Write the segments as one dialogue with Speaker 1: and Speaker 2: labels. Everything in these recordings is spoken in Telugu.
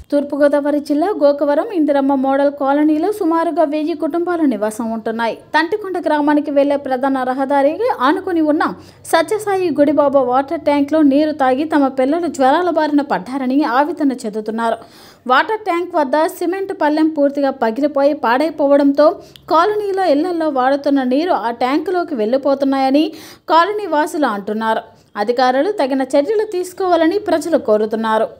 Speaker 1: తూర్పుగోదావరి జిల్లా గోకవరం ఇందిరమ్మ మోడల్ కాలనీలో సుమారుగా వెయ్యి కుటుంబాలు నివాసం ఉంటున్నాయి తంటికొండ గ్రామానికి వెళ్లే ప్రధాన రహదారికి ఆనుకుని ఉన్న సత్యసాయి గుడిబాబా వాటర్ ట్యాంక్లో నీరు తాగి తమ పిల్లలు జ్వరాల బారిన పడ్డారని ఆవేదన చెందుతున్నారు వాటర్ ట్యాంక్ వద్ద సిమెంట్ పల్లెం పూర్తిగా పగిలిపోయి పాడైపోవడంతో కాలనీలో ఇళ్లలో వాడుతున్న నీరు ఆ ట్యాంకులోకి వెళ్ళిపోతున్నాయని కాలనీ వాసులు అంటున్నారు అధికారులు తగిన చర్యలు తీసుకోవాలని ప్రజలు కోరుతున్నారు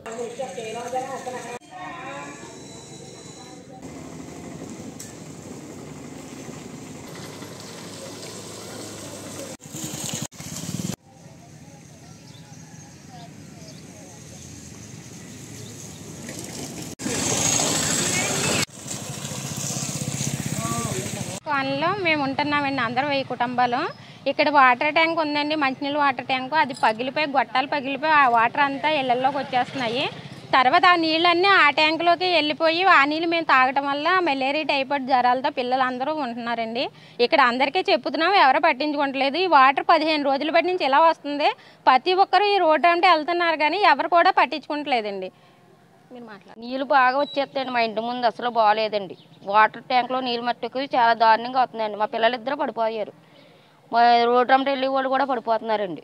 Speaker 2: కాలనీలో మేము ఉంటున్నామండి అందరూ వెయ్యి కుటుంబాలు ఇక్కడ వాటర్ ట్యాంక్ ఉందండి మంచినీళ్ళ వాటర్ ట్యాంకు అది పగిలిపోయి గొట్టాలు పగిలిపోయి ఆ వాటర్ అంతా ఇళ్ళల్లోకి వచ్చేస్తున్నాయి తర్వాత ఆ నీళ్ళన్నీ ఆ ట్యాంకులోకి వెళ్ళిపోయి ఆ నీళ్ళు మేము తాగటం వల్ల మలేరియా టైఫాయిడ్ జ్వరాలతో పిల్లలందరూ ఉంటున్నారండి ఇక్కడ అందరికీ చెప్పుతున్నాం ఎవరు పట్టించుకోవట్లేదు ఈ వాటర్ పదిహేను రోజుల బట్టి నుంచి ఇలా వస్తుంది ప్రతి ఒక్కరు ఈ రోడ్డు అంటే వెళ్తున్నారు కానీ ఎవరు కూడా పట్టించుకోవట్లేదండి మీరు మాట్లాడండి
Speaker 3: నీళ్ళు బాగా వచ్చేస్తాయండి మా ఇంటి ముందు అసలు బాగాలేదండి వాటర్ ట్యాంక్లో నీళ్ళు మట్టుకు చాలా దారుణంగా వస్తుందండి మా పిల్లలు ఇద్దరు పడిపోయారు మా రోడ్డు రమ్మట వెళ్ళి వాళ్ళు కూడా పడిపోతున్నారండి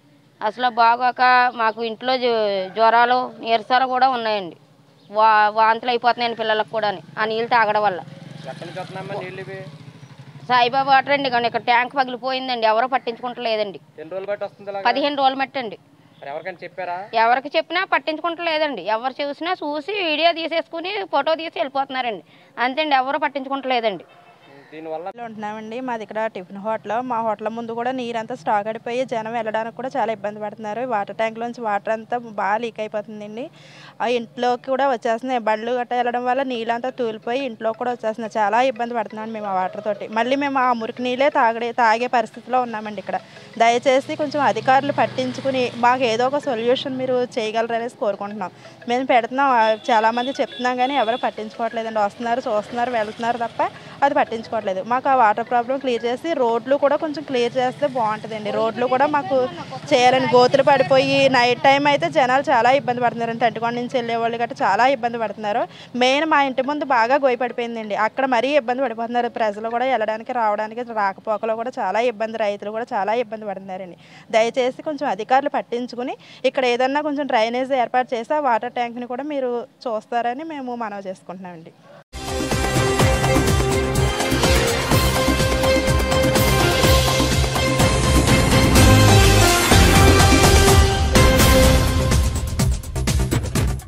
Speaker 3: అసలు బాగోక మాకు ఇంట్లో జ్వ- జ్వరాలు నీరసాలు కూడా ఉన్నాయండి వా వాంతులు అయిపోతున్నాయండి పిల్లలకు కూడా ఆ నీళ్ళు తాగడం వల్ల
Speaker 4: ఎక్కడి నుంచి వస్తున్నాయమ్మా నీళ్ళు ఇవి
Speaker 3: సాయిబాబా వాటర్ అండి కానీ ఇక్కడ ట్యాంక్ పగిలిపోయిందండి ఎవరో పట్టించుకుంటలేదండి
Speaker 4: ఎన్ని రోజులు బట్టి వస్తుంది ఇలాగా?
Speaker 3: పదిహేను రోజులు మట్టండి
Speaker 4: మరి ఎవరికైనా చెప్పారా
Speaker 3: ఎవరికి చెప్పినా పట్టించుకుంటలేదండి ఎవరు చూసినా చూసి వీడియో తీసేసుకుని ఫోటో తీసి వెళ్ళిపోతున్నారండి అంతేండి ఎవరు పట్టించుకుంటలేదండి
Speaker 4: దీనివల్ల
Speaker 5: లో ఉంటున్నామండి మాది ఇక్కడ టిఫిన్ హోటల్ మా హోటల్ ముందు కూడా నీరు అంతా స్టాక్ అయిపోయి జనం వెళ్ళడానికి కూడా చాలా ఇబ్బంది పడుతున్నారు వాటర్ ట్యాంక్లోంచి వాటర్ అంతా బాగా లీక్ అయిపోతుందండి ఆ ఇంట్లోకి కూడా వచ్చేస్తున్నాయి బళ్ళు గట్ట వెళ్ళడం వల్ల నీళ్ళంతా తూలిపోయి ఇంట్లో కూడా వచ్చేస్తున్నాయి చాలా ఇబ్బంది పడుతున్నాం మేము ఆ వాటర్ తోటి మళ్ళీ మేము ఆ మురికి నీళ్ళే తాగడే తాగే పరిస్థితిలో ఉన్నామండి ఇక్కడ దయచేసి కొంచెం అధికారులు పట్టించుకుని మాకు ఏదో ఒక సొల్యూషన్ మీరు చేయగలరనేసి కోరుకుంటున్నాం మేము పెడుతున్నాం ఆ, చాలామంది చెప్తున్నాం కానీ ఎవరు పట్టించుకోవట్లేదండి వస్తున్నారు చూస్తున్నారు వెళ్తున్నారు తప్ప అది పట్టించుకోవట్లేదు మాకు ఆ వాటర్ ప్రాబ్లం క్లియర్ చేసి రోడ్లు కూడా కొంచెం క్లియర్ చేస్తే బాగుంటుందండి రోడ్లు కూడా మాకు చేయాలని గోతులు పడిపోయి నైట్ టైం అయితే జనాలు చాలా ఇబ్బంది పడుతున్నారు తంటికొండ నుంచి వెళ్ళే వాళ్ళు గట్రా చాలా ఇబ్బంది పడుతున్నారు మెయిన్ మా ఇంటి ముందు బాగా గోయి పడిపోయిందండి అక్కడ మరీ ఇబ్బంది పడిపోతున్నారు ప్రజలు కూడా వెళ్ళడానికి రావడానికి రాకపోకలో కూడా చాలా ఇబ్బంది రైతులు కూడా చాలా ఇబ్బంది పడుతున్నారండి దయచేసి కొంచెం అధికారులు పట్టించుకుని ఇక్కడ ఏదన్నా కొంచెం డ్రైనేజ్ ఏర్పాటు చేసి ఆ వాటర్ ట్యాంక్ని కూడా మీరు చూస్తారని మేము మనవి చేసుకుంటున్నామండి